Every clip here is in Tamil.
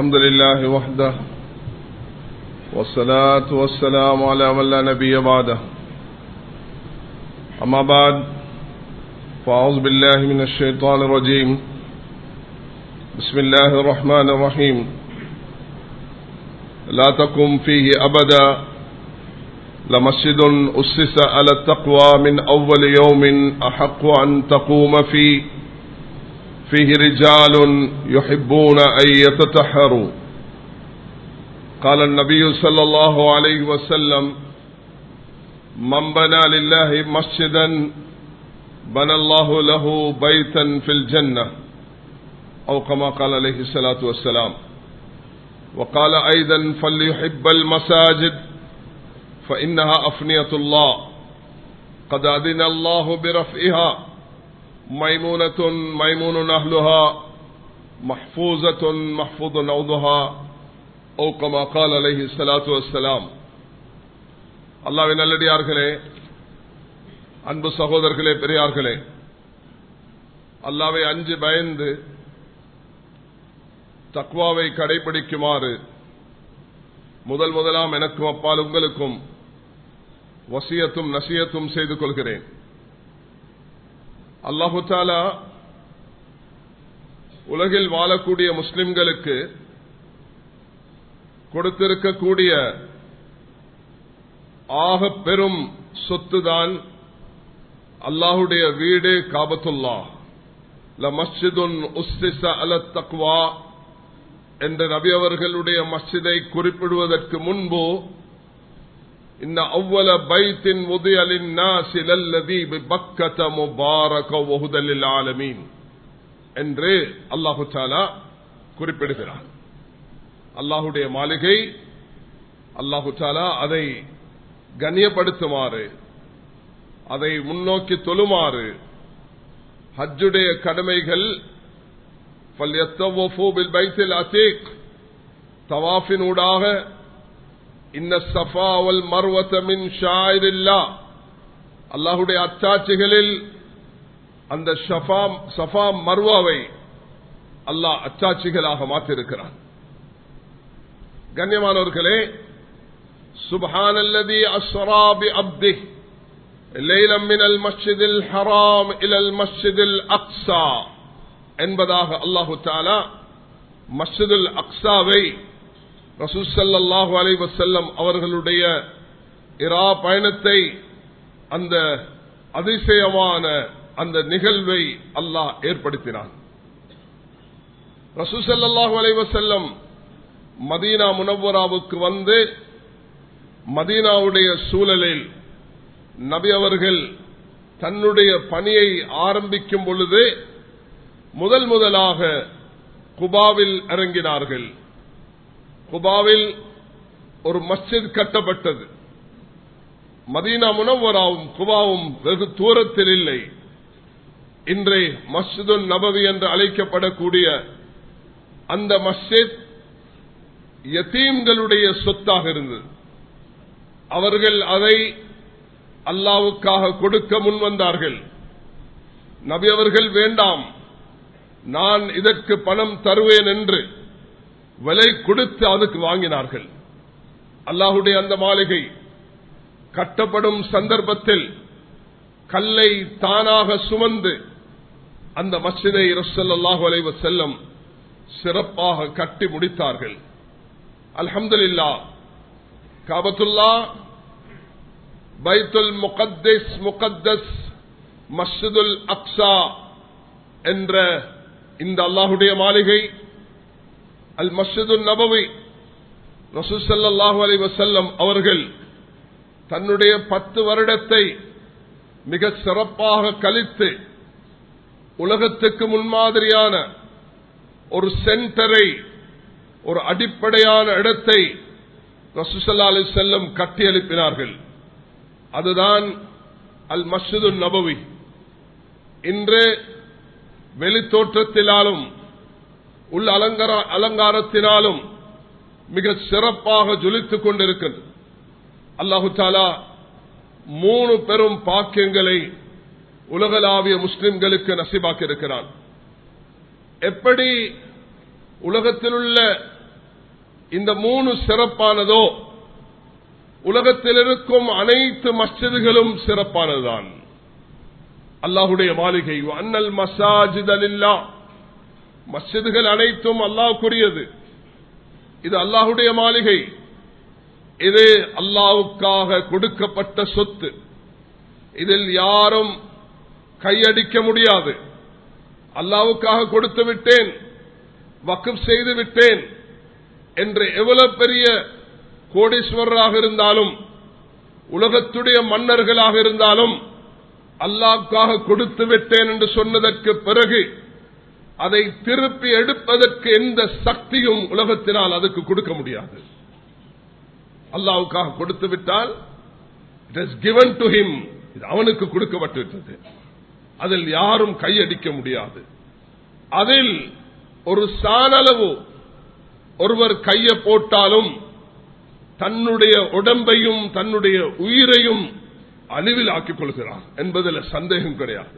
الحمد لله وحده والصلاة والسلام على من لا نبي بعده أما بعد فأعوذ بالله من الشيطان الرجيم بسم الله الرحمن الرحيم لا تقم فيه أبدا لمسجد أسس على التقوى من أول يوم أحق أن تقوم فيه فيه رجال يحبون أن يتطهروا قال النبي صلى الله عليه وسلم من بنى لله مسجدا بنى الله له بيتا في الجنة أو كما قال عليه الصلاة والسلام وقال أيضا فليحب المساجد فإنها أفنية الله قد أذن الله برفعها ميمونة ميمون أهلها محفوظة محفوظ عوضها أو كما قال عليه الصلاة والسلام அல்லாவின் நல்லடியார்களே அன்பு சகோதரர்களே பெரியார்களே அல்லாவை அஞ்சு பயந்து தக்வாவை கடைபிடிக்குமாறு முதல் முதலாம் எனக்கும் அப்பால் உங்களுக்கும் வசியத்தும் நசியத்தும் செய்து கொள்கிறேன் அல்லாஹு தாலா உலகில் வாழக்கூடிய முஸ்லிம்களுக்கு கொடுத்திருக்கக்கூடிய ஆக பெரும் சொத்துதான் அல்லாஹுடைய வீடு காபத்துல்லா ல மஸ்ஜிதுன் உஸ்திச அல தக்வா என்ற நபி அவர்களுடைய மஸ்ஜிதை குறிப்பிடுவதற்கு முன்பு இன்ன அவ்வள பைத்தின் முதியலின் நாசிலல்லதி பக்கத முபாரக ஒஹுதலில் ஆலமீன் என்று அல்லாஹு தாலா குறிப்பிடுகிறார் அல்லாஹுடைய மாளிகை அல்லாஹு தாலா அதை கண்ணியப்படுத்துமாறு அதை முன்னோக்கி தொழுமாறு ஹஜ்ஜுடைய கடமைகள் தவாஃபின் ஊடாக இன்ன சஃபாவல் மர்வத்தமின் ஷாயிரில்லா அல்லாஹுடைய அச்சாட்சிகளில் அந்த சஃபா மர்வாவை அல்லாஹ் அச்சாட்சிகளாக மாற்றிருக்கிறான் கண்ணியமானவர்களே سبحان الذي أسرى بعبده ليلا من المسجد الحرام إلى المسجد الأقصى என்பதாக அல்லாஹு தாலா மஸ்ஜிதுல் அக்ஸாவை ரசூல் சல்லாஹூ அலை வசல்லம் அவர்களுடைய இரா பயணத்தை அந்த அதிசயமான அந்த நிகழ்வை அல்லாஹ் ஏற்படுத்தினான் ரசூல் சல்லாஹூ அலை வசல்லம் மதீனா முனவராவுக்கு வந்து மதீனாவுடைய சூழலில் நபி அவர்கள் தன்னுடைய பணியை ஆரம்பிக்கும் பொழுது முதல் முதலாக குபாவில் இறங்கினார்கள் குபாவில் ஒரு மஸ்ஜித் கட்டப்பட்டது மதீனா முனவராவும் குபாவும் வெகு தூரத்தில் இல்லை இன்றை மஸ்ஜிது நபவி என்று அழைக்கப்படக்கூடிய அந்த மஸ்ஜித் யத்தீம்களுடைய சொத்தாக இருந்தது அவர்கள் அதை அல்லாவுக்காக கொடுக்க முன்வந்தார்கள் நபி அவர்கள் வேண்டாம் நான் இதற்கு பணம் தருவேன் என்று விலை கொடுத்து அதுக்கு வாங்கினார்கள் அல்லாஹுடைய அந்த மாளிகை கட்டப்படும் சந்தர்ப்பத்தில் கல்லை தானாக சுமந்து அந்த மசிதை ரசல்லாஹு அலைவ செல்லம் சிறப்பாக கட்டி முடித்தார்கள் அல்ஹம்துல்லா காபத்துல்லா பைத்துல் முகத்தஸ் முகத்தஸ் மஸ்ஜிதுல் அக்ஸா என்ற இந்த அல்லாஹுடைய மாளிகை அல் மஸ்ஜிது நபவி ரசூசல்லாஹு அலி வசல்லம் அவர்கள் தன்னுடைய பத்து வருடத்தை மிக சிறப்பாக கழித்து உலகத்துக்கு முன்மாதிரியான ஒரு சென்டரை ஒரு அடிப்படையான இடத்தை ரசூசல்லா அலி செல்லம் கட்டி எழுப்பினார்கள் அதுதான் அல் மஸ்ஜிது நபவி இன்று வெளித்தோற்றத்தினாலும் உள்ள அலங்கார அலங்காரத்தினாலும் மிக சிறப்பாக ஜொலித்துக் கொண்டிருக்கிறது அல்லாஹு தாலா மூணு பெரும் பாக்கியங்களை உலகளாவிய முஸ்லிம்களுக்கு நசிபாக்கி இருக்கிறான் எப்படி உலகத்தில் உள்ள இந்த மூணு சிறப்பானதோ உலகத்தில் இருக்கும் அனைத்து மஸ்ஜிதுகளும் சிறப்பானதுதான் அல்லாஹுடைய மாளிகை அன்னல் மசாஜித் அலில்லா மஸ்ஜிதுகள் அனைத்தும் அல்லாஹுக்குரியது இது அல்லாஹுடைய மாளிகை இது அல்லாவுக்காக கொடுக்கப்பட்ட சொத்து இதில் யாரும் கையடிக்க முடியாது அல்லாவுக்காக கொடுத்து விட்டேன் வக்குப் செய்து விட்டேன் என்று எவ்வளவு பெரிய கோடீஸ்வரராக இருந்தாலும் உலகத்துடைய மன்னர்களாக இருந்தாலும் அல்லாவுக்காக கொடுத்து விட்டேன் என்று சொன்னதற்கு பிறகு அதை திருப்பி எடுப்பதற்கு எந்த சக்தியும் உலகத்தினால் அதுக்கு கொடுக்க முடியாது அல்லாவுக்காக கொடுத்து விட்டால் it is given to him இது அவனுக்கு கொடுக்கப்பட்டுவிட்டது அதில் யாரும் கையடிக்க முடியாது அதில் ஒரு சானளவு ஒருவர் கைய போட்டாலும் தன்னுடைய உடம்பையும் தன்னுடைய உயிரையும் அழிவில் ஆக்கிக் கொள்கிறார் என்பதில் சந்தேகம் கிடையாது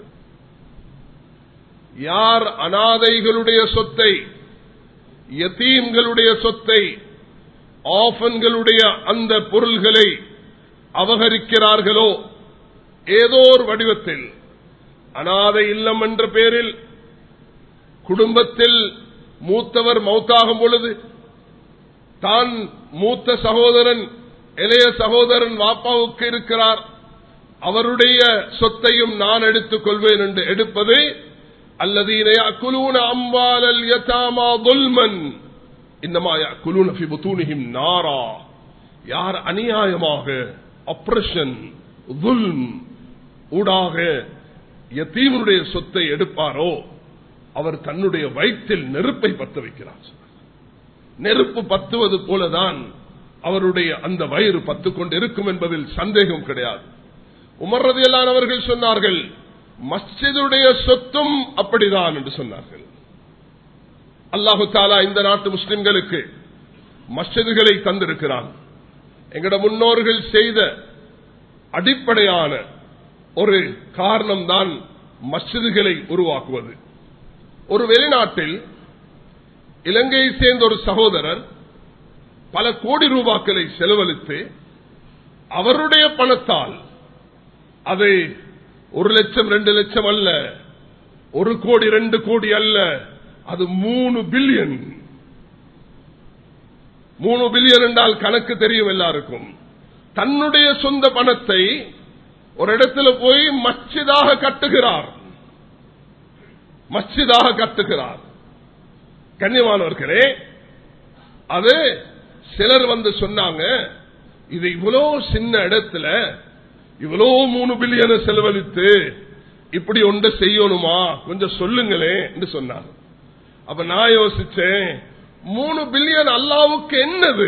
யார் அனாதைகளுடைய சொத்தை யத்தீம்களுடைய சொத்தை ஆஃபன்களுடைய அந்த பொருள்களை அபகரிக்கிறார்களோ ஏதோ ஒரு வடிவத்தில் அனாதை இல்லம் என்ற பெயரில் குடும்பத்தில் மூத்தவர் மௌத்தாகும் பொழுது தான் மூத்த சகோதரன் இளைய சகோதரன் வாப்பாவுக்கு இருக்கிறார் அவருடைய சொத்தையும் நான் எடுத்துக் கொள்வேன் என்று எடுப்பது அல்லது அக்குலூன அம்பாலல் யதாமா துல்மன் இன்னமா குலூன புத்தூனியும் நாரா யார் அநியாயமாக அப்ரஷன் ஊடாக யத்தீவனுடைய சொத்தை எடுப்பாரோ அவர் தன்னுடைய வயிற்றில் நெருப்பை பத்த வைக்கிறார் நெருப்பு பத்துவது போலதான் அவருடைய அந்த வயிறு பத்து கொண்டு இருக்கும் என்பதில் சந்தேகம் கிடையாது உமர்றதையெல்லாம் அவர்கள் சொன்னார்கள் மஸ்ஜிதுடைய சொத்தும் அப்படிதான் என்று சொன்னார்கள் அல்லாஹு தாலா இந்த நாட்டு முஸ்லிம்களுக்கு மஸ்ஜிதுகளை தந்திருக்கிறான் எங்கட முன்னோர்கள் செய்த அடிப்படையான ஒரு காரணம் தான் மஸ்ஜிதுகளை உருவாக்குவது ஒரு வெளிநாட்டில் இலங்கையை சேர்ந்த ஒரு சகோதரர் பல கோடி ரூபாக்களை செலவழித்து அவருடைய பணத்தால் அதை ஒரு லட்சம் ரெண்டு லட்சம் அல்ல ஒரு கோடி ரெண்டு கோடி அல்ல அது மூணு பில்லியன் மூணு பில்லியன் என்றால் கணக்கு தெரியும் எல்லாருக்கும் தன்னுடைய சொந்த பணத்தை ஒரு இடத்துல போய் மச்சிதாக கட்டுகிறார் மச்சிதாக கட்டுகிறார் கண்ணியமானவர்களே அது சிலர் வந்து சொன்னாங்க இது இவ்வளோ சின்ன இடத்துல இவ்வளோ மூணு பில்லியனை செலவழித்து இப்படி ஒன்று செய்யணுமா கொஞ்சம் சொல்லுங்களே என்று சொன்னாங்க அப்ப நான் யோசிச்சேன் மூணு பில்லியன் அல்லாவுக்கு என்னது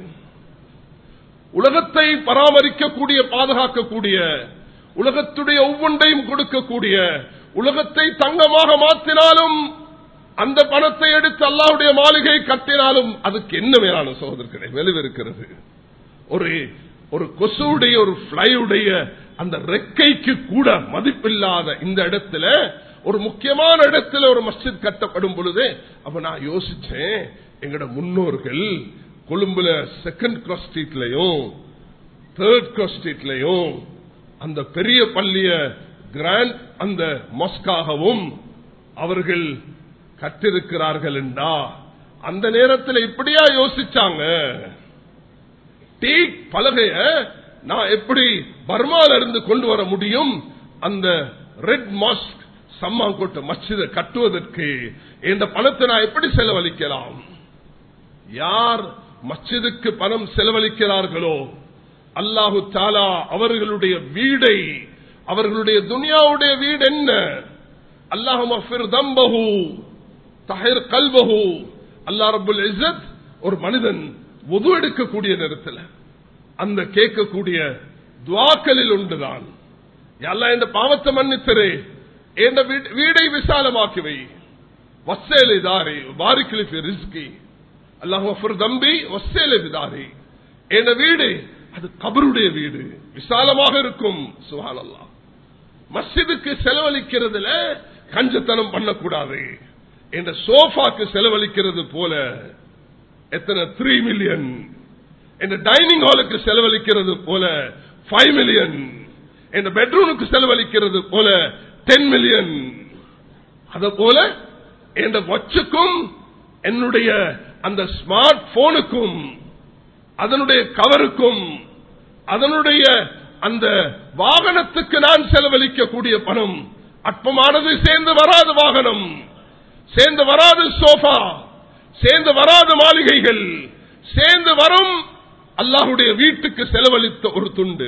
உலகத்தை பராமரிக்கக்கூடிய பாதுகாக்கக்கூடிய உலகத்துடைய ஒவ்வொன்றையும் கொடுக்கக்கூடிய உலகத்தை தங்கமாக மாற்றினாலும் அந்த பணத்தை எடுத்து அல்லாவுடைய மாளிகை கட்டினாலும் அதுக்கு என்ன மேலான சகோதரர்களே விளைவிருக்கிறது ஒரு ஒரு கொசுடைய ஒரு பிளையுடைய அந்த ரெக்கைக்கு கூட மதிப்பில்லாத இந்த இடத்துல ஒரு முக்கியமான இடத்துல ஒரு மஸ்ஜித் கட்டப்படும் பொழுது அப்ப நான் யோசிச்சேன் எங்கட முன்னோர்கள் கொழும்புல செகண்ட் கிராஸ் ஸ்ட்ரீட்லயும் தேர்ட் கிராஸ் ஸ்ட்ரீட்லயும் அந்த பெரிய பள்ளிய கிராண்ட் அந்த மொஸ்காகவும் அவர்கள் கட்டிருக்கிறார்கள் என்றா அந்த நேரத்தில் இப்படியா யோசிச்சாங்க டீ பலகைய நான் எப்படி பர்மால இருந்து கொண்டு வர முடியும் அந்த ரெட் மாஸ்க் சம்மாங்கோட்டை மஸ்ஜித கட்டுவதற்கு இந்த பணத்தை நான் எப்படி செலவழிக்கலாம் யார் மஸ்ஜிதுக்கு பணம் செலவழிக்கிறார்களோ அல்லாஹு தாலா அவர்களுடைய வீடை அவர்களுடைய துனியாவுடைய வீடு என்ன அல்லாஹு தம்பஹு தஹிர் கல்பஹு அல்லா ரபுல் இசத் ஒரு மனிதன் உது எடுக்கக்கூடிய நேரத்தில் அந்த கேட்கக்கூடிய துவாக்களில் உண்டுதான் எல்லாம் இந்த பாவத்தை மன்னித்தரே என்ற வீடை விசாலமாக்கி வை வசேலை தாரி வாரிக்கிழி ரிஸ்கி அல்லாஹ் தம்பி வசேலை தாரி என்ற வீடு அது கபருடைய வீடு விசாலமாக இருக்கும் சுஹான் அல்லா மஸ்ஜிதுக்கு செலவழிக்கிறதுல கஞ்சத்தனம் பண்ணக்கூடாது என்ற சோஃபாக்கு செலவழிக்கிறது போல எத்தனை த்ரீ மில்லியன் என் டைனிங் ஹாலுக்கு செலவழிக்கிறது போல ஃபைவ் மில்லியன் என் பெட்ரூமுக்கு செலவழிக்கிறது போல டென் மில்லியன் அத போல என் வாட்சுக்கும் என்னுடைய அந்த ஸ்மார்ட் போனுக்கும் அதனுடைய கவருக்கும் அதனுடைய அந்த வாகனத்துக்கு நான் செலவழிக்கக்கூடிய பணம் அற்பமானது சேர்ந்து வராது வாகனம் சேர்ந்து வராது சோஃபா சேர்ந்து வராது மாளிகைகள் சேர்ந்து வரும் அல்லாஹுடைய வீட்டுக்கு செலவழித்த ஒரு துண்டு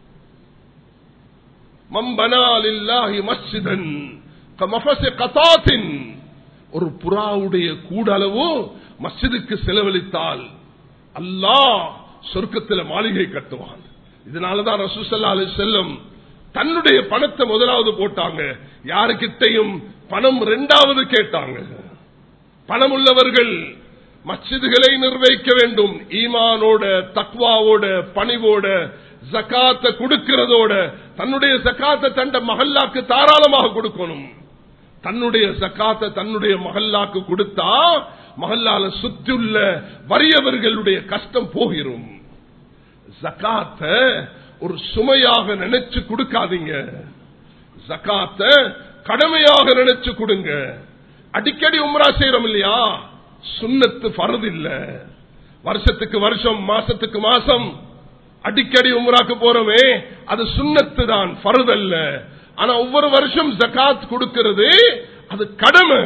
மம்பனால் இல்லாஹி மஸ்ஜிதன் கதாத்தின் ஒரு புறாவுடைய கூடளவு மஸ்ஜிதுக்கு செலவழித்தால் அல்லாஹ் சொர்க்கத்தில் மாளிகை கட்டுவான் இதனாலதான் ரசூசல்லா அலி செல்லம் தன்னுடைய பணத்தை முதலாவது போட்டாங்க யாருக்கிட்டையும் பணம் இரண்டாவது கேட்டாங்க பணம் உள்ளவர்கள் மச்சிதுகளை நிர்வகிக்க வேண்டும் ஈமானோட தக்வாவோட பணிவோட ஜக்காத்த கொடுக்கிறதோட தன்னுடைய ஜக்காத்த தண்ட மகல்லாக்கு தாராளமாக கொடுக்கணும் தன்னுடைய ஜக்காத்த தன்னுடைய மகல்லாக்கு கொடுத்தா மகல்லால சுற்றியுள்ள வறியவர்களுடைய கஷ்டம் போகிறோம் ஜக்காத்த ஒரு சுமையாக நினைச்சு கொடுக்காதீங்க ஜக்காத்த கடமையாக நினைச்சு கொடுங்க அடிக்கடி உம்ரா செய்யறோம் இல்லையா சுண்ணத்து பரது இல்ல வருஷத்துக்கு வருஷம் மாசத்துக்கு மாசம் அடிக்கடி உம்ராக்கு போறோமே அது சுண்ணத்து தான் பருதல்ல ஆனா ஒவ்வொரு வருஷம் ஜக்காத் கொடுக்கிறது அது கடமை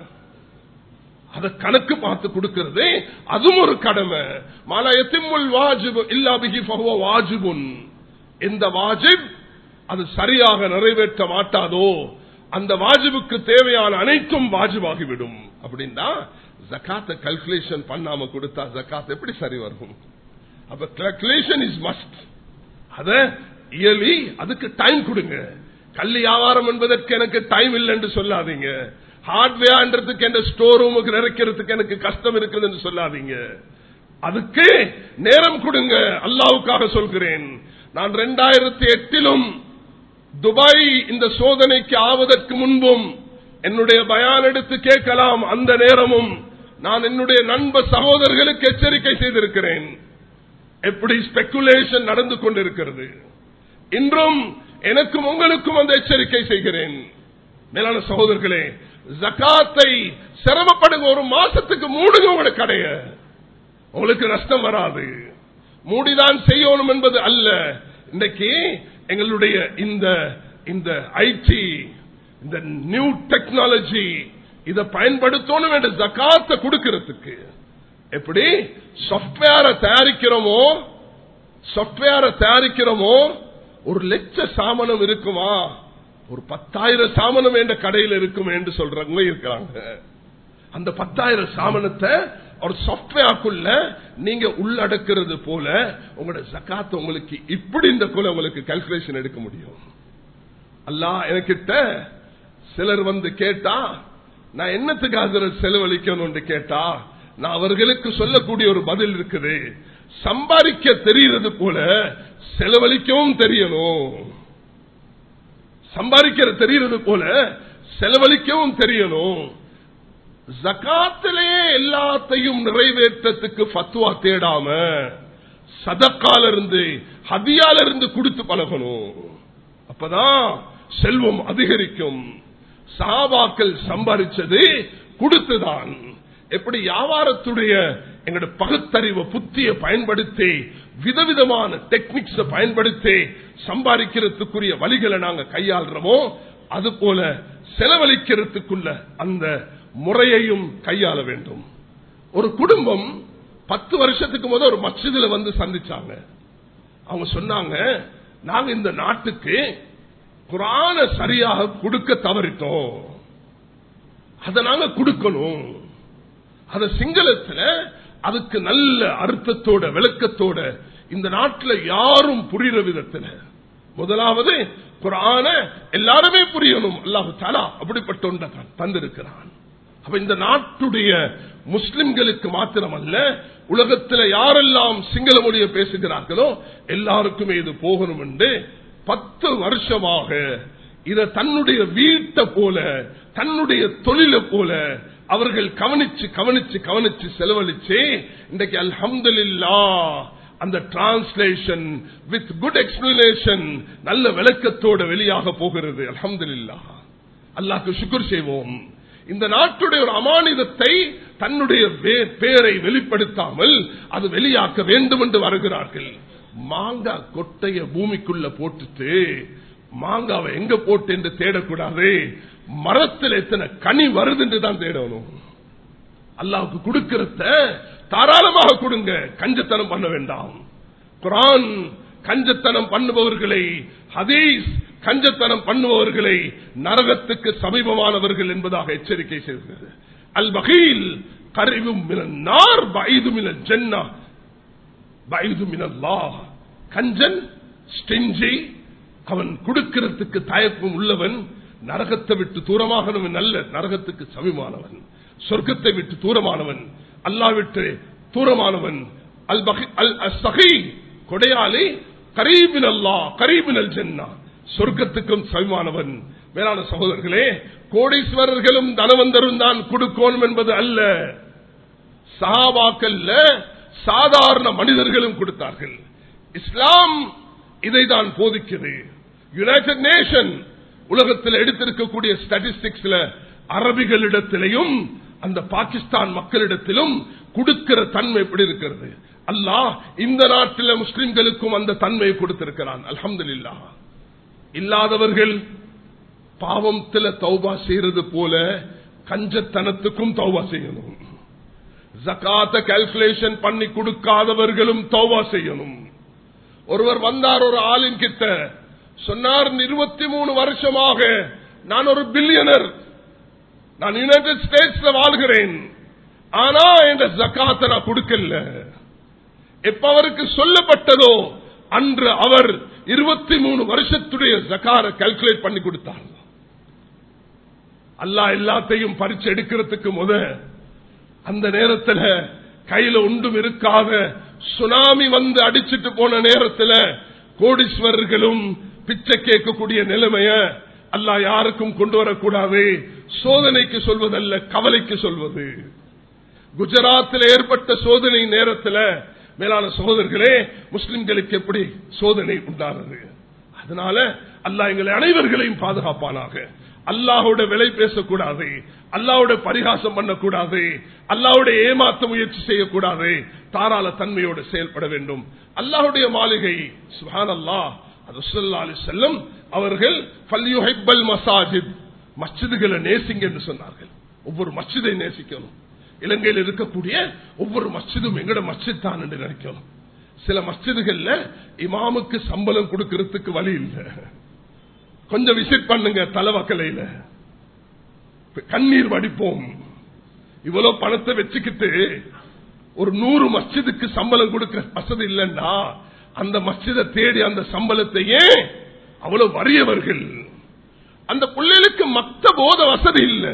அதை கணக்கு பார்த்து கொடுக்கிறது அதுவும் ஒரு கடமை மாலயத்திமுல் வாஜிபு இல்லாபிகி வாஜிபுன் எந்த வாஜிப் அது சரியாக நிறைவேற்ற மாட்டாதோ அந்த வாஜிபுக்கு தேவையான அனைத்தும் வாஜிபாகிவிடும் அப்படின்னா ஜக்காத்த கல்குலேஷன் பண்ணாம கொடுத்தா ஜக்காத் எப்படி சரி வரும் அப்ப கல்குலேஷன் இஸ் மஸ்ட் அத இயலி அதுக்கு டைம் கொடுங்க கல்வி வியாபாரம் என்பதற்கு எனக்கு டைம் இல்லைன்னு சொல்லாதீங்க ஹார்ட்வேர்ன்றதுக்கு எந்த ஸ்டோர் ரூமுக்கு நிறைக்கிறதுக்கு எனக்கு கஷ்டம் இருக்குது என்று சொல்லாதீங்க அதுக்கு நேரம் கொடுங்க அல்லாவுக்காக சொல்கிறேன் நான் ரெண்டாயிரத்தி எட்டிலும் துபாய் இந்த சோதனைக்கு ஆவதற்கு முன்பும் என்னுடைய பயான் எடுத்து கேட்கலாம் அந்த நேரமும் நான் என்னுடைய நண்ப சகோதரர்களுக்கு எச்சரிக்கை செய்திருக்கிறேன் எப்படி ஸ்பெக்குலேஷன் நடந்து கொண்டிருக்கிறது இன்றும் எனக்கும் உங்களுக்கும் அந்த எச்சரிக்கை செய்கிறேன் மேலான சகோதரர்களே ஜக்காத்தை சிரமப்படுங்க ஒரு மாசத்துக்கு மூடுங்க உங்களோட கடைய உங்களுக்கு நஷ்டம் வராது மூடிதான் செய்யணும் என்பது அல்ல இன்னைக்கு எங்களுடைய இந்த இந்த ஐடி இந்த நியூ டெக்னாலஜி இதை பயன்படுத்தணும் என்ற ஜக்காத்தை கொடுக்கிறதுக்கு எப்படி சாப்ட்வேரை தயாரிக்கிறோமோ சாப்ட்வேரை தயாரிக்கிறோமோ ஒரு லட்ச சாமனம் இருக்குமா ஒரு பத்தாயிரம் சாமனம் என்ற கடையில் இருக்கும் என்று சொல்றவங்க இருக்கிறாங்க அந்த பத்தாயிரம் சாமனத்தை ஒரு சாப்ட்வேருக்குள்ள நீங்க உள்ளடக்கிறது போல உங்களோட ஜக்காத் உங்களுக்கு இப்படி இந்த குல உங்களுக்கு கால்குலேஷன் எடுக்க முடியும் அல்லா எனக்கிட்ட சிலர் வந்து கேட்டா நான் என்னத்துக்காக செலவழிக்கணும் கேட்டா நான் அவர்களுக்கு சொல்லக்கூடிய ஒரு பதில் இருக்குது சம்பாதிக்க தெரிகிறது போல செலவழிக்கவும் தெரியணும் சம்பாதிக்கிற தெரிகிறது போல செலவழிக்கவும் தெரியணும் ஜக்காத்திலேயே எல்லாத்தையும் நிறைவேற்றத்துக்கு பத்துவா தேடாம சதக்கால இருந்து ஹதியால இருந்து கொடுத்து பழகணும் அப்பதான் செல்வம் அதிகரிக்கும் சாபாக்கள் சம்பாதிச்சது கொடுத்துதான் எப்படி வியாபாரத்துடைய எங்களுடைய பகுத்தறிவு புத்தியை பயன்படுத்தி விதவிதமான டெக்னிக்ஸ் பயன்படுத்தி சம்பாதிக்கிறதுக்குரிய வழிகளை நாங்க கையாளுறோமோ அது போல செலவழிக்கிறதுக்குள்ள அந்த முறையையும் கையாள வேண்டும் ஒரு குடும்பம் பத்து வருஷத்துக்கு முதல் ஒரு மசிதில வந்து சந்திச்சாங்க அவங்க சொன்னாங்க நாங்க இந்த நாட்டுக்கு குரான சரியாக கொடுக்க தவறிட்டோம் அதை நாங்க கொடுக்கணும் அத சிங்களத்துல அதுக்கு நல்ல அர்த்தத்தோட விளக்கத்தோட இந்த நாட்டில் யாரும் புரிகிற விதத்தில் முதலாவது குரான எல்லாருமே புரியணும் அல்லாஹு தாலா அப்படிப்பட்ட ஒன்றை தந்திருக்கிறான் அப்ப இந்த நாட்டுடைய முஸ்லிம்களுக்கு மாத்திரமல்ல உலகத்தில் யாரெல்லாம் சிங்கள மொழியை பேசுகிறார்களோ எல்லாருக்குமே இது போகணும் என்று பத்து வருஷமாக இத தன்னுடைய வீட்டை போல தன்னுடைய தொழிலை போல அவர்கள் கவனிச்சு கவனிச்சு கவனிச்சு செலவழிச்சு இன்றைக்கு அல்ஹம்துலில்லா அந்த டிரான்ஸ்லேஷன் வித் குட் எக்ஸ்பிளனேஷன் நல்ல விளக்கத்தோட வெளியாக போகிறது அல்ஹம்துலில்லா அல்லாஹ்க்கு சுக்குர் செய்வோம் இந்த நாட்டுடைய ஒரு அமானிதத்தை தன்னுடைய வே- பேரை வெளிப்படுத்தாமல் அது வெளியாக்க வேண்டும் என்று வருகிறார்கள் மாங்காய் கொட்டைய பூமிக்குள்ள போட்டுட்டு மாங்காவை எங்க போட்டு என்று தேடக்கூடாது மரத்தில் எத்தனை கனி வருது என்று தான் தேடணும் அல்லாவுக்கு கொடுக்கிறத தாராளமாக கொடுங்க கஞ்சத்தனம் பண்ண வேண்டாம் குரான் கஞ்சத்தனம் பண்ணுபவர்களை ஹதீஸ் கஞ்சத்தனம் பண்ணுபவர்களை நரகத்துக்கு சமீபமானவர்கள் என்பதாக எச்சரிக்கை செய்கிறது அல் வகையில் கருவும் நார் பைது மின ஜென்னா பைது மினல்லா கஞ்சன் ஸ்டிஞ்சி அவன் கொடுக்கிறதுக்கு தயக்கம் உள்ளவன் நரகத்தை விட்டு தூரமாகவன் அல்ல நரகத்துக்கு சமீபமானவன் சொர்க்கத்தை விட்டு தூரமானவன் அல்லா விட்டு தூரமானவன் அல் பகி- அல் அஸ்ஸகி, கொடையாளி கரீபின் அல்லா கரீபின் ஜென்னா சொர்க்கத்துக்கும் சமீபமானவன் மேலான சகோதரர்களே கோடீஸ்வரர்களும் தனவந்தரும் தான் கொடுக்கணும் என்பது அல்ல சஹாபாக்கல்ல சாதாரண மனிதர்களும் கொடுத்தார்கள் இஸ்லாம் இதை தான் போதிக்கிறது யுனைடெட் நேஷன் உலகத்தில் எடுத்திருக்கக்கூடிய ஸ்டாட்டிஸ்டிக்ஸ்ல அரபிகளிடத்திலையும் அந்த பாகிஸ்தான் மக்களிடத்திலும் கொடுக்கிற தன்மை எப்படி இருக்கிறது அல்லாஹ் இந்த நாட்டில் முஸ்லிம்களுக்கும் அந்த தன்மையை கொடுத்திருக்கிறான் அல்ஹம்துலில்லாஹ் இல்லாதவர்கள் பாவத்துல தௌபா செய்யறது போல கஞ்சத்தனத்துக்கும் தௌபா செய்யணும் ஜக்காத்த கால்குலேஷன் பண்ணி கொடுக்காதவர்களும் தௌபா செய்யணும் ஒருவர் வந்தார் ஒரு ஆளின் கிட்ட சொன்னார் இருபத்தி மூணு வருஷமாக நான் ஒரு பில்லியனர் நான் யுனைடெட் ஸ்டேட்ஸ்ல வாழ்கிறேன் ஆனா என்ற ஜக்காத்தை நான் கொடுக்கல எப்ப அவருக்கு சொல்லப்பட்டதோ அன்று அவர் இருபத்தி மூணு வருஷத்துடைய ஜக்கார கால்குலேட் பண்ணி கொடுத்தார் அல்லாஹ் எல்லாத்தையும் பறிச்சு எடுக்கிறதுக்கு முத அந்த நேரத்தில் கையில ஒன்றும் இருக்காத சுனாமி வந்து அடிச்சிட்டு போன நேரத்தில் கோடீஸ்வரர்களும் பிச்சை கேட்கக்கூடிய நிலைமைய அல்லாஹ் யாருக்கும் கொண்டு வரக்கூடாது சோதனைக்கு சொல்வதல்ல கவலைக்கு சொல்வது குஜராத்தில் ஏற்பட்ட சோதனை நேரத்தில் மேலான சகோதரர்களே முஸ்லிம்களுக்கு எப்படி சோதனை உண்டானது அதனால அல்லாஹ் எங்களை அனைவர்களையும் பாதுகாப்பானாக அல்லாஹோட விலை பேசக்கூடாது அல்லாவோட பரிகாசம் பண்ணக்கூடாது அல்லாவோட ஏமாத்த முயற்சி செய்யக்கூடாது தாராள தன்மையோடு செயல்பட வேண்டும் அல்லாஹுடைய மாளிகை சுஹான் அல்லாஹ் அது அலி செல்லம் அவர்கள் ஃபல்யுஹிப்பல் மசாஜித் மஸ்ஜிதுகளை நேசிங்க என்று சொன்னார்கள் ஒவ்வொரு மஸ்ஜிதை நேசிக்கணும் இலங்கையில் இருக்கக்கூடிய ஒவ்வொரு மஸ்ஜிதும் எங்கட மஸ்ஜித் தான் என்று நினைக்கணும் சில மஸ்ஜிதுகள்ல இமாமுக்கு சம்பளம் கொடுக்கறதுக்கு வழி இல்லை கொஞ்சம் விசிட் பண்ணுங்க தலைவக்கலையில கண்ணீர் வடிப்போம் இவ்வளவு பணத்தை வச்சுக்கிட்டு ஒரு நூறு மஸ்ஜிதுக்கு சம்பளம் கொடுக்க வசதி இல்லைன்னா அந்த மஸ்ஜிதை தேடி அந்த சம்பளத்தையே அவ்வளவு வறியவர்கள் அந்த பிள்ளைகளுக்கு மத்த போத வசதி இல்லை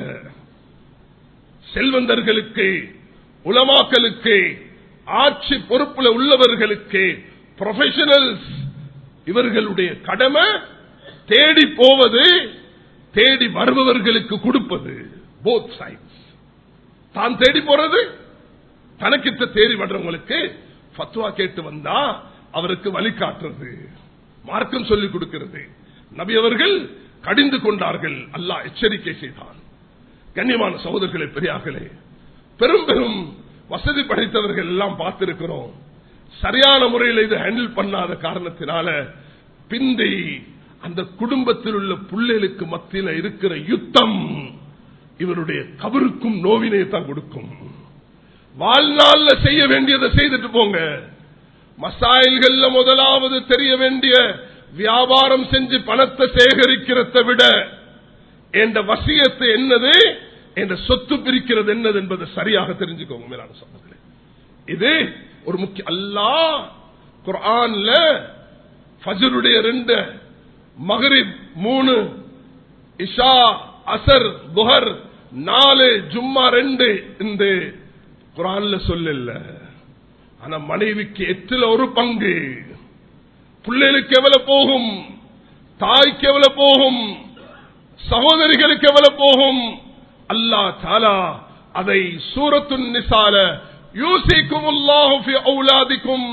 செல்வந்தர்களுக்கு உலமாக்களுக்கு ஆட்சி பொறுப்புல உள்ளவர்களுக்கு ப்ரொஃபஷனல்ஸ் இவர்களுடைய கடமை தேடி போவது தேடி வருபவர்களுக்கு கொடுப்பது போத் சைட்ஸ் தான் தேடி போறது தனக்கிட்ட தேடி வர்றவங்களுக்கு பத்வா கேட்டு வந்தா அவருக்கு வழிகாட்டுறது மார்க்கம் சொல்லிக் கொடுக்கிறது நபி அவர்கள் கடிந்து கொண்டார்கள் அல்லாஹ் எச்சரிக்கை செய்தான் கண்ணியமான சகோதரர்களை பெரியார்களே பெரும் பெரும் வசதி படைத்தவர்கள் எல்லாம் பார்த்திருக்கிறோம் சரியான முறையில் இது ஹேண்டில் பண்ணாத காரணத்தினால பிந்தி அந்த குடும்பத்தில் உள்ள பிள்ளைகளுக்கு மத்தியில் இருக்கிற யுத்தம் இவருடைய கபருக்கும் நோவினை தான் கொடுக்கும் வாழ்நாள்ல செய்ய வேண்டியதை செய்துட்டு போங்க மசாயில்கள்ல முதலாவது தெரிய வேண்டிய வியாபாரம் செஞ்சு பணத்தை சேகரிக்கிறத விட என்ற வசியத்தை என்னது என்ற சொத்து பிரிக்கிறது என்னது என்பதை சரியாக தெரிஞ்சுக்கோங்க மேலான சகோதரர்களே இது ஒரு முக்கிய அல்லா குரான்ல ஃபஜருடைய ரெண்டு மகரிப் மூணு இஷா அசர் துஹர் நாலு ஜும்மா ரெண்டு இந்த குரான்ல சொல்லல ஆனா மனைவிக்கு எட்டுல ஒரு பங்கு பிள்ளைகளுக்கு எவ்வளவு போகும் தாய்க்கு எவ்வளவு போகும் சகோதரிகளுக்கு எவ்வளவு போகும் அல்லா தாலா அதை சூரத்து நிசால யூசிக்கும் அல்லாஹு ஔலாதிக்கும்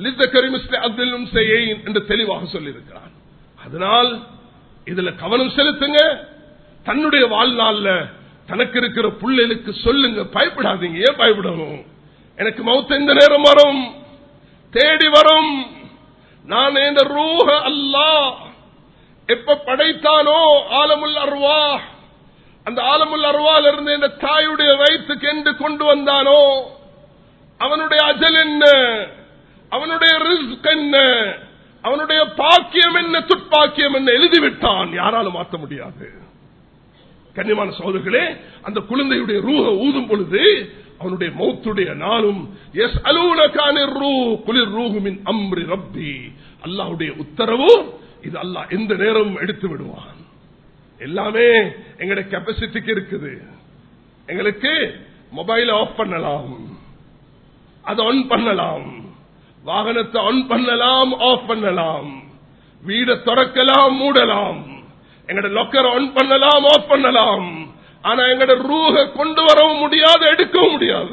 என்று தெளிவாக சொல்லியிருக்கிறான் அதனால் இதுல கவனம் செலுத்துங்க தன்னுடைய வாழ்நாள்ல தனக்கு இருக்கிற புள்ளைகளுக்கு சொல்லுங்க பயப்படாதீங்க ஏன் பயப்படணும் எனக்கு மௌத்த இந்த நேரம் வரும் தேடி வரும் நான் இந்த ரூஹ அல்லா எப்ப படைத்தானோ ஆலமுல் அருவா அந்த ஆலமுல் அருவால இருந்து இந்த தாயுடைய வயிற்றுக்கு என்று கொண்டு வந்தானோ அவனுடைய அஜல் என்ன அவனுடைய ரிஸ்க் என்ன அவனுடைய பாக்கியம் என்ன துப்பாக்கியம் என்ன எழுதிவிட்டான் யாராலும் மாற்ற முடியாது கண்ணியமான சோதர்களே அந்த குழந்தையுடைய ரூஹ ஊதும் பொழுது அவனுடைய மௌத்துடைய நாளும் எஸ் அலூனக்கான ரூ குளிர் ரூகுமின் அம்ரி ரப்பி அல்லாவுடைய உத்தரவு இது அல்லாஹ் எந்த நேரமும் எடுத்து விடுவான் எல்லாமே எங்களுடைய கெப்பாசிட்டிக்கு இருக்குது எங்களுக்கு மொபைல் ஆஃப் பண்ணலாம் அதை ஆன் பண்ணலாம் வாகனத்தை ஆன் பண்ணலாம் ஆஃப் பண்ணலாம் வீடை திறக்கலாம் மூடலாம் எங்கட லொக்கர் ஆன் பண்ணலாம் ஆஃப் பண்ணலாம் ஆனா எங்கட ரூஹ கொண்டு வரவும் முடியாது எடுக்கவும் முடியாது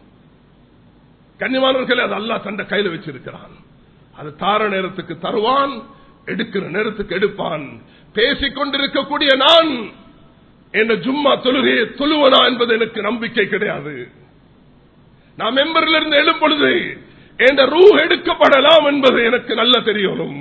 கன்னிமானவர்களை அது அல்லா தந்த கையில வச்சிருக்கிறான் அது தார நேரத்துக்கு தருவான் எடுக்கிற நேரத்துக்கு எடுப்பான் பேசிக் கொண்டிருக்கக்கூடிய நான் என்ற ஜும்மா தொழுகையை தொழுவனா என்பது எனக்கு நம்பிக்கை கிடையாது நான் மெம்பரில் இருந்து எழும் பொழுது என்ற ரூ எடுக்கப்படலாம் என்பது எனக்கு நல்ல தெரியணும்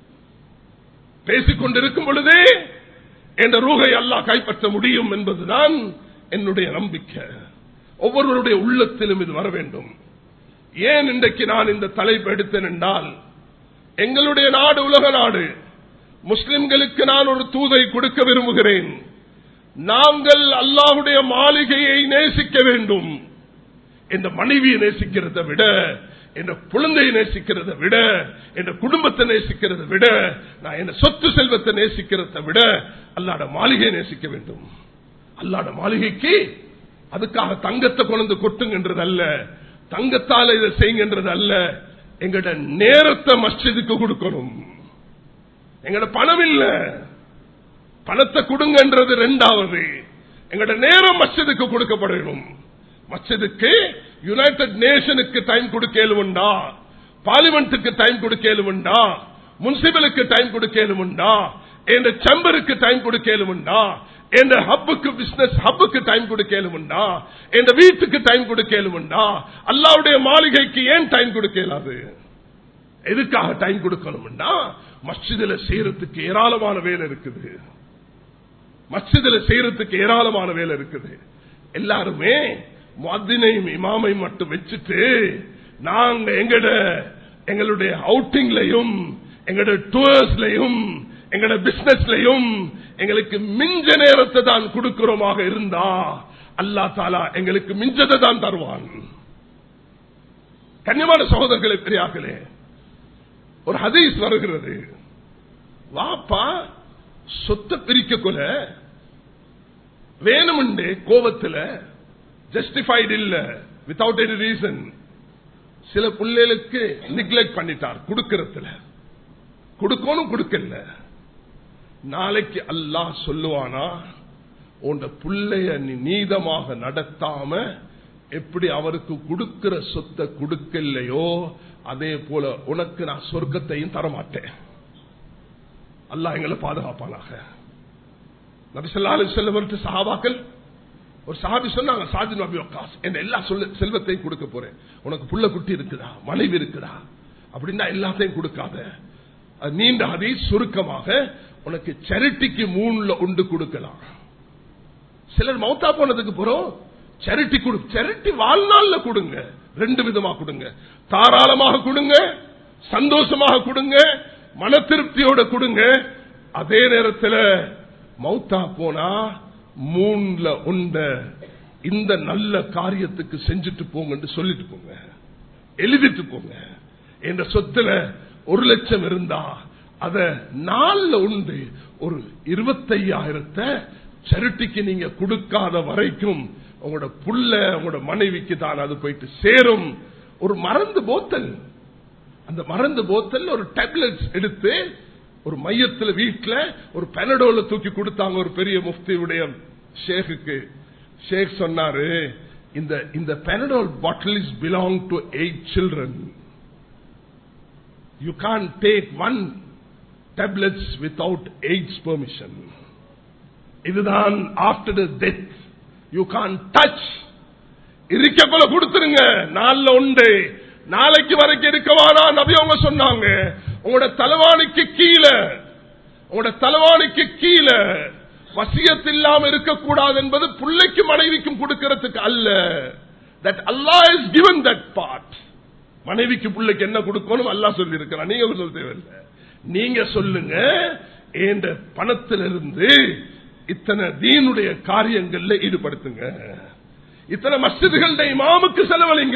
பேசிக் கொண்டிருக்கும் பொழுதே என்ற ரூகை அல்லாஹ் கைப்பற்ற முடியும் என்பதுதான் என்னுடைய நம்பிக்கை ஒவ்வொருவருடைய உள்ளத்திலும் இது வர வேண்டும் ஏன் இன்றைக்கு நான் இந்த தலைப்பு எடுத்தேன் என்றால் எங்களுடைய நாடு உலக நாடு முஸ்லிம்களுக்கு நான் ஒரு தூதை கொடுக்க விரும்புகிறேன் நாங்கள் அல்லாஹுடைய மாளிகையை நேசிக்க வேண்டும் என்ற மனைவியை நேசிக்கிறதை விட என்ற குழந்தையை நேசிக்கிறதை விட என்ற குடும்பத்தை நேசிக்கிறதை விட நான் என்ன சொத்து செல்வத்தை நேசிக்கிறதை விட அல்லாட மாளிகையை நேசிக்க வேண்டும் அல்லாட மாளிகைக்கு அதுக்காக தங்கத்தை கொண்டு கொட்டுங்கன்றது அல்ல தங்கத்தால இதை செய்யுங்கன்றது அல்ல எங்கட நேரத்தை மஸ்ஜிதுக்கு கொடுக்கணும் எங்கட பணம் இல்ல பணத்தை கொடுங்கன்றது ரெண்டாவது எங்கட நேரம் மஸ்ஜிதுக்கு கொடுக்கப்படணும் மஸ்ஜிதுக்கு யுனைடெட் நேஷனுக்கு டைம் கொடுக்கலுமுண்டா பார்லிமெண்ட்டுக்கு டைம் கொடுக்கலுமுண்டா முனிசிபலுக்கு டைம் கொடுக்கலுமுண்டா என்ற செம்பருக்கு டைம் கொடுக்கலுமுண்டா என்ற ஹப்புக்கு பிசினஸ் ஹப்புக்கு டைம் கொடுக்கலுமுண்டா என்ற வீட்டுக்கு டைம் கொடுக்கலுமுண்டா அல்லாவுடைய மாளிகைக்கு ஏன் டைம் கொடுக்கலாது எதுக்காக டைம் கொடுக்கணும்னா மஸ்ஜிதுல செய்யறதுக்கு ஏராளமான வேலை இருக்குது மஸ்ஜிதுல செய்யறதுக்கு ஏராளமான வேலை இருக்குது எல்லாருமே மதினையும் இமாமை மட்டும் வச்சுட்டு நாங்க எங்கட எங்களுடைய அவுட்டிங்லையும் எங்களோட டூர்ஸ்லையும் எங்களோட பிசினஸ்லையும் எங்களுக்கு மிஞ்ச நேரத்தை தான் கொடுக்கிறோமாக இருந்தா அல்லா தாலா எங்களுக்கு மிஞ்சதை தான் தருவான் கன்னியமான சகோதரர்களை பெரியார்களே ஒரு ஹதீஸ் வருகிறது வாப்பா சொத்தை பிரிக்க கொல வேணுமுண்டு கோபத்தில் ஜஸ்டிஃபைடு இல்ல வித்தவுட் எனி ரீசன் சில பிள்ளைகளுக்கு நிக்லெக்ட் பண்ணிட்டார் கொடுக்கறதுல கொடுக்கணும் கொடுக்கல நாளைக்கு அல்லாஹ் சொல்லுவானா உன் புள்ளைய நீ நீதமாக நடத்தாம எப்படி அவருக்கு கொடுக்கிற சொத்தை கொடுக்கலையோ அதே போல உனக்கு நான் சொர்க்கத்தையும் தரமாட்டேன் அல்லாஹ் எங்களை பாதுகாப்பானாக நபிசல்லா அலி செல்லவர்த்து சஹாபாக்கள் ஒரு சாபி சொன்னாங்க சாதி நபி வக்காஸ் என் எல்லா சொல்ல செல்வத்தையும் கொடுக்க போறேன் உனக்கு புள்ள குட்டி இருக்குதா மனைவி இருக்குதா அப்படின்னா எல்லாத்தையும் கொடுக்காத அது நீண்ட அதை சுருக்கமாக உனக்கு சரிட்டிக்கு மூணுல உண்டு கொடுக்கலாம் சிலர் மௌத்தா போனதுக்கு போறோம் சரிட்டி கொடு சரிட்டி வாழ்நாள்ல கொடுங்க ரெண்டு விதமா கொடுங்க தாராளமாக கொடுங்க சந்தோஷமாக கொடுங்க மன திருப்தியோட கொடுங்க அதே நேரத்தில் மௌத்தா போனா மூணுல உண்ட இந்த நல்ல காரியத்துக்கு செஞ்சுட்டு போங்க சொல்லிட்டு போங்க எழுதிட்டு போங்க என்ற சொத்துல ஒரு லட்சம் இருந்தா அத நாள்ல உண்டு ஒரு இருபத்தையாயிரத்தை சரிட்டிக்கு நீங்க கொடுக்காத வரைக்கும் உங்களோட புள்ள உங்களோட மனைவிக்கு தான் அது போயிட்டு சேரும் ஒரு மருந்து போத்தல் அந்த மருந்து போத்தல் ஒரு டேப்லெட்ஸ் எடுத்து ஒரு மையத்தில் வீட்டில் ஒரு பெனடோல தூக்கி கொடுத்தாங்க ஒரு பெரிய முஃப்தியுடைய ஷேக்குக்கு ஷேக் சொன்னாரு இந்த இந்த Panadol bottle is belong to eight children you can take one tablets without eight's permission இதுதான் after the death you can touch இருக்க போல கொடுத்துருங்க நாள்ல உண்டு நாளைக்கு வரைக்கும் இருக்கவானா நபி அவங்க சொன்னாங்க உங்களோட தலைவாணிக்கு கீழே உங்களோட தலைவாணிக்கு கீழே வசியத் இல்லாம இருக்கக்கூடாது என்பது பிள்ளைக்கும் மனைவிக்கும் கொடுக்கிறதுக்கு அல்ல that Allah is given that part மனைவிக்கு பிள்ளைக்கு என்ன கொடுக்கணும் அல்லா சொல்லி இருக்கிறான் நீங்க சொல்ல தேவையில்லை நீங்க சொல்லுங்க என்ற பணத்திலிருந்து இத்தனை தீனுடைய காரியங்கள்ல ஈடுபடுத்துங்க இத்தனை மஸ்ஜிதுகள் இமாமுக்கு செலவழிங்க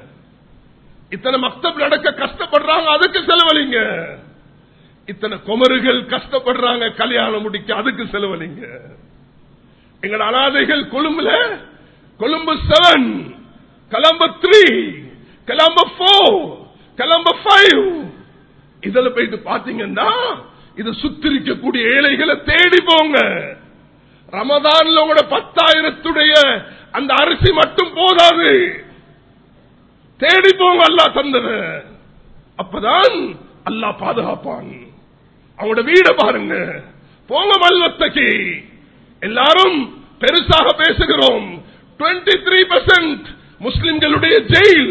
இத்தனை மக்தப் நடக்க கஷ்டப்படுறாங்க அதுக்கு செலவழிங்க இத்தனை குமருகள் கஷ்டப்படுறாங்க கல்யாணம் முடிக்க அதுக்கு செலவழிங்க எங்களோட அனாதைகள் கொழும்புல Colombo seven Colombo three Colombo four Colombo five இதுல போயிட்டு பாத்தீங்கன்னா இது சுத்திரிக்கக்கூடிய ஏழைகளை தேடி போங்க ரமதான்ல உங்களோட பத்தாயிரத்துடைய அந்த அரிசி மட்டும் போதாது தேடி போங்க அல்லா தந்தது அப்பதான் அல்லா பாதுகாப்பான் அவங்களோட வீட பாருங்க போங்க மல்வத்தக்கு எல்லாரும் பெருசாக பேசுகிறோம் டுவெண்ட்டி த்ரீ பர்சன்ட் முஸ்லிம்களுடைய ஜெயில்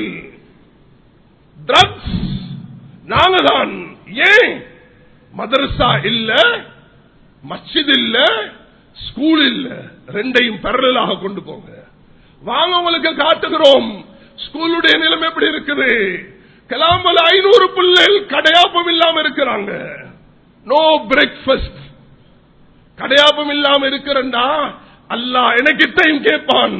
ட்ரக்ஸ் நாங்க தான் ஏன் மதரசா இல்ல மஸ்ஜித் இல்ல ஸ்கூல் இல்ல ரெண்டையும் பரலாக கொண்டு போங்க வாங்க உங்களுக்கு காட்டுகிறோம் ஸ்கூலுடைய நிலைமை எப்படி இருக்குது கலாம்பல ஐநூறு பிள்ளைகள் கடையாப்பம் இல்லாம இருக்கிறாங்க நோ பிரேக்ஃபாஸ்ட் கடையாப்பம் இல்லாம இருக்கிறண்டா அல்லா எனக்கிட்டையும் கேட்பான்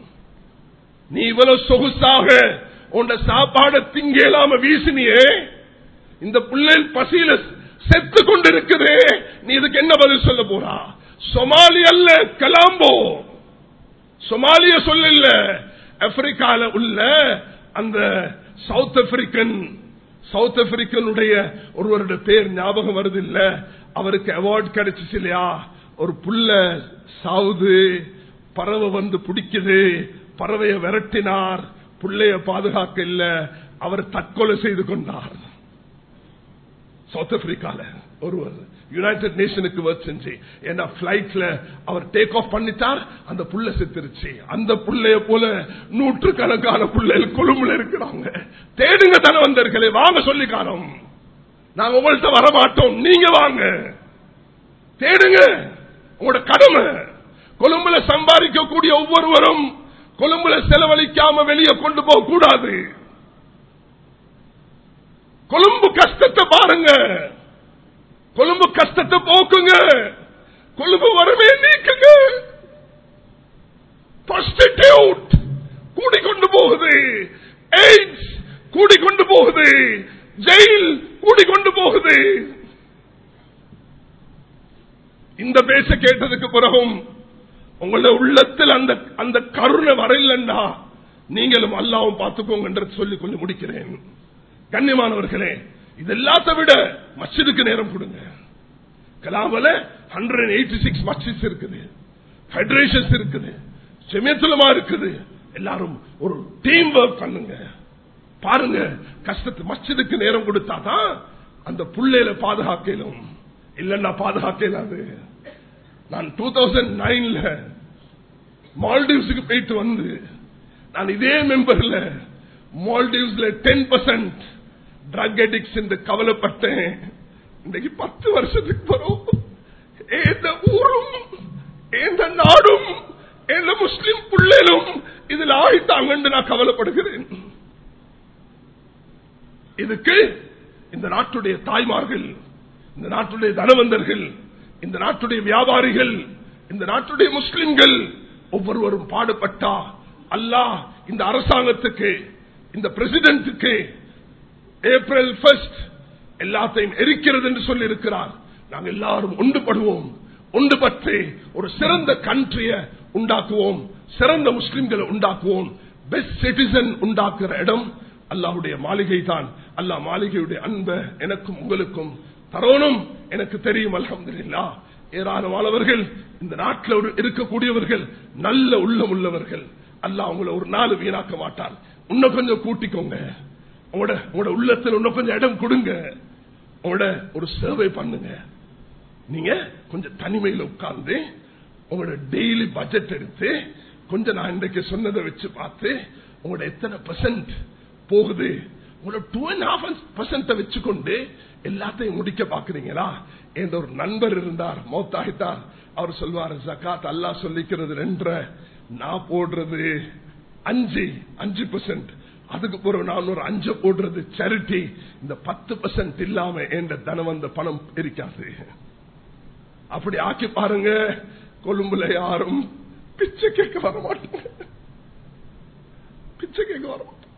நீ இவ்வளவு சொகுசாக உண்ட சாப்பாட திங்க இல்லாம வீசினியே இந்த பிள்ளைகள் பசியில செத்து கொண்டிருக்குது நீ இதுக்கு என்ன பதில் சொல்ல போறா சொமாலி அல்ல கலாம்போ சொமாலிய சொல்ல ஆப்பிரிக்கால உள்ள அந்த சவுத் ஆப்பிரிக்கன் சவுத் ஆப்பிரிக்கனுடைய ஒருவருடைய பேர் ஞாபகம் வருது இல்ல அவருக்கு அவார்டு கிடைச்சிச்சு இல்லையா ஒரு புள்ள சாவுது பறவை வந்து பிடிக்குது பறவைய விரட்டினார் புள்ளைய பாதுகாக்க இல்ல அவர் தற்கொலை செய்து கொண்டார் சவுத் ஆப்பிரிக்கால ஒருவர் யுனைடெட் நேஷனுக்கு ஒர்க் செஞ்சு ஏன்னா பிளைட்ல அவர் டேக் ஆஃப் பண்ணிட்டார் அந்த புள்ள செத்துருச்சு அந்த புள்ளைய போல நூற்று கணக்கான புள்ளைகள் கொழும்புல இருக்கிறாங்க தேடுங்க தனவந்தர்களே வாங்க சொல்லி காணோம் நாங்க உங்கள்கிட்ட வரமாட்டோம் நீங்க வாங்க தேடுங்க உங்களோட கடமை கொழும்புல சம்பாதிக்கக்கூடிய ஒவ்வொருவரும் கொழும்புல செலவழிக்காம வெளியே கொண்டு போக கூடாது கொழும்பு கஷ்டத்தை பாருங்க கொழும்பு கஷ்டத்தை போக்குங்க கொழும்பு வரவே நீக்குங்க கூடிக்கொண்டு போகுது எய்ட்ஸ் கூடிக்கொண்டு போகுது ஜெயில் கூடிக்கொண்டு போகுது இந்த பேச கேட்டதுக்கு பிறகும் உங்களோட உள்ளத்தில் அந்த அந்த கருணை வரையிலண்டா நீங்களும் அல்லாவும் பார்த்துக்கோங்க சொல்லி கொஞ்சம் முடிக்கிறேன் கண்ணியமானவர்களே இது எல்லாத்த விட மஸ்ஜிதுக்கு நேரம் கொடுங்க கலாமல ஹண்ட்ரட் எயிட்டி சிக்ஸ் மஸ்ஜித் இருக்குது ஃபெடரேஷன்ஸ் இருக்குது செமியத்துலமா இருக்குது எல்லாரும் ஒரு டீம் ஒர்க் பண்ணுங்க பாருங்க கஷ்டத்து மஸ்ஜிதுக்கு நேரம் கொடுத்தாதான் அந்த புள்ளையில பாதுகாக்கலும் இல்லன்னா பாதுகாக்கலாது நான் டூ தௌசண்ட் நைன்ல மால்டீவ்ஸுக்கு போயிட்டு வந்து நான் இதே மெம்பர்ல மால்டீவ்ஸ்ல டென் பர்சன்ட் ட்ரக் அடிக்ஸ் என்று கவலைப்பட்டேன் இன்னைக்கு பத்து வருஷத்துக்கு வரும் எந்த ஊரும் எந்த நாடும் எந்த முஸ்லிம் பிள்ளைகளும் இதில் ஆகிட்டாங்க நான் கவலைப்படுகிறேன் இதுக்கு இந்த நாட்டுடைய தாய்மார்கள் இந்த நாட்டுடைய தனவந்தர்கள் இந்த நாட்டுடைய வியாபாரிகள் இந்த நாட்டுடைய முஸ்லிம்கள் ஒவ்வொருவரும் பாடுபட்டா அல்லாஹ் இந்த அரசாங்கத்துக்கு இந்த பிரசிடென்ட்டுக்கு ஏப்ரல் ஃபர்ஸ்ட் எல்லாத்தையும் எரிக்கிறது என்று சொல்லி இருக்கிறார் நாங்கள் எல்லாரும் ஒன்றுபடுவோம் ஒன்றுபட்டு ஒரு சிறந்த கண்ட்ரிய உண்டாக்குவோம் சிறந்த முஸ்லிம்களை உண்டாக்குவோம் பெஸ்ட் சிட்டிசன் உண்டாக்குற இடம் அல்லாஹுடைய மாளிகை தான் அல்லாஹ் மாளிகையுடைய அன்ப எனக்கும் உங்களுக்கும் தரோனும் எனக்கு தெரியும் அலமதுல்லா ஏராளமானவர்கள் இந்த நாட்டில் இருக்கக்கூடியவர்கள் நல்ல உள்ளம் உள்ளவர்கள் அல்லாஹ் உங்களை ஒரு நாள் வீணாக்க மாட்டான் இன்னும் கொஞ்சம் கூட்டிக்கோங்க உங்களோட உங்களோட உள்ளத்துல இன்னும் கொஞ்சம் இடம் கொடுங்க உங்களோட ஒரு சேவை பண்ணுங்க நீங்க கொஞ்சம் தனிமையில உட்கார்ந்து உங்களோட டெய்லி பட்ஜெட் எடுத்து கொஞ்சம் நான் இன்றைக்கு சொன்னதை வச்சு பார்த்து உங்களோட எத்தனை பர்சன்ட் போகுது உங்களோட டூ அண்ட் ஹாஃப் பர்சன்ட வச்சுக்கொண்டு எல்லாத்தையும் முடிக்க பாக்குறீங்களா என்ற ஒரு நண்பர் இருந்தார் மௌத்தாகிட்டார் அவர் சொல்வார் ஜக்காத் அல்லா சொல்லிக்கிறது ரெண்டரை நான் போடுறது அஞ்சு அஞ்சு பர்சன்ட் அதுக்கு பிறகு நான் ஒரு அஞ்சு போடுறது சேரிட்டி இந்த பத்து பர்சன்ட் இல்லாம என்ற தனம் அந்த பணம் இருக்காது அப்படி ஆக்கி பாருங்க கொழும்புல யாரும் பிச்சை கேட்க வர மாட்டாங்க பிச்சை கேட்க வர மாட்டாங்க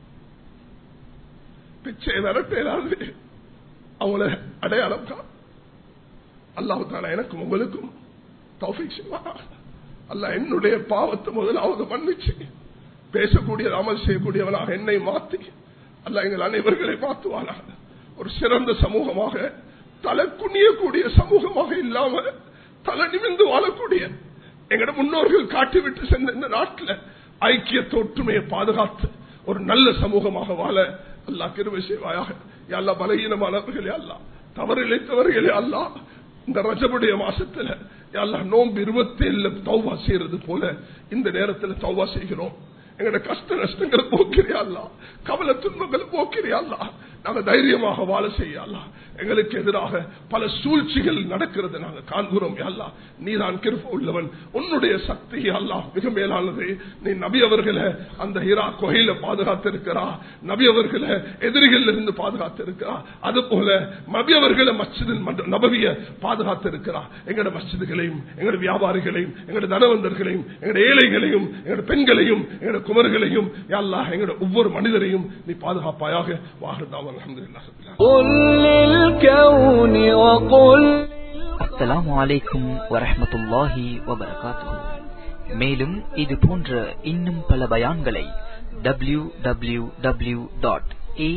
பிச்சை விரட்டேராது அவங்கள அடையாளம் கா அல்லாஹு தாலா எனக்கும் உங்களுக்கும் தௌஃபிக் செய்வானா அல்ல என்னுடைய பாவத்தை முதலாவது மன்னிச்சு பேசக்கூடிய அமல் செய்யக்கூடியவனாக என்னை மாத்தி அல்ல எங்கள் அனைவர்களை மாத்துவானா ஒரு சிறந்த சமூகமாக தலை குனியக்கூடிய சமூகமாக இல்லாம தலை நிமிந்து வாழக்கூடிய எங்கட முன்னோர்கள் காட்டிவிட்டு சென்ற இந்த நாட்டில் ஐக்கியத்தை ஒற்றுமையை பாதுகாத்து ஒரு நல்ல சமூகமாக வாழ அல்லா கிருவை செய்வாயாக அல்லா பலகீனமானவர்களே அல்லா தவறு இழைத்தவர்களே அல்லா இந்த ரஜபுடைய மாசத்துல அல்லா நோம்பு இருபத்தி ஏழுல தௌவா செய்யறது போல இந்த நேரத்தில் தௌவா செய்கிறோம் எங்கட கஷ்ட நஷ்டங்களை போக்கிறியா கவலை துன்பங்களை போக்கிறியா நாங்க தைரியமாக வாழ செய்யலாம் எங்களுக்கு எதிராக பல சூழ்ச்சிகள் நடக்கிறது நாங்க காண்கிறோம் அல்லா நீதான் கிருப்ப உள்ளவன் உன்னுடைய சக்தி அல்லா மிக மேலானது நீ நபி அவர்களை அந்த ஹீரா கொகையில பாதுகாத்திருக்கிறா நபி அவர்களை எதிரிகள் இருந்து பாதுகாத்திருக்கிறா அது போல நபி அவர்களை மஸ்ஜிதில் நபவிய பாதுகாத்திருக்கிறா எங்கட மஸ்ஜிதுகளையும் எங்கட வியாபாரிகளையும் எங்கட தனவந்தர்களையும் எங்கட ஏழைகளையும் எங்கட பெண்களையும் எங்கட குமர்களையும் அல்லா எங்கட ஒவ்வொரு மனிதரையும் நீ பாதுகாப்பாயாக வாகர்தாவன் அலமதுல்லா قل للكون وقل அஸ்ஸலாமு அலைக்கும் வரஹ்மத்துல்லாஹி வபரகாத்துஹு மேலும் இது போன்ற இன்னும் பல பயான்களை W W W dot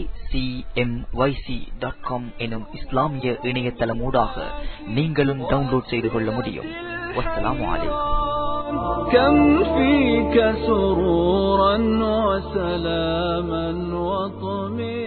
dot com எனும் இஸ்லாமிய இணையதளமூடாக நீங்களும் டவுன்லோட் செய்து கொள்ள முடியும் வஸ்ஸலாமு அலைக்கும் كم فيك سرورا وسلاما وطمئنا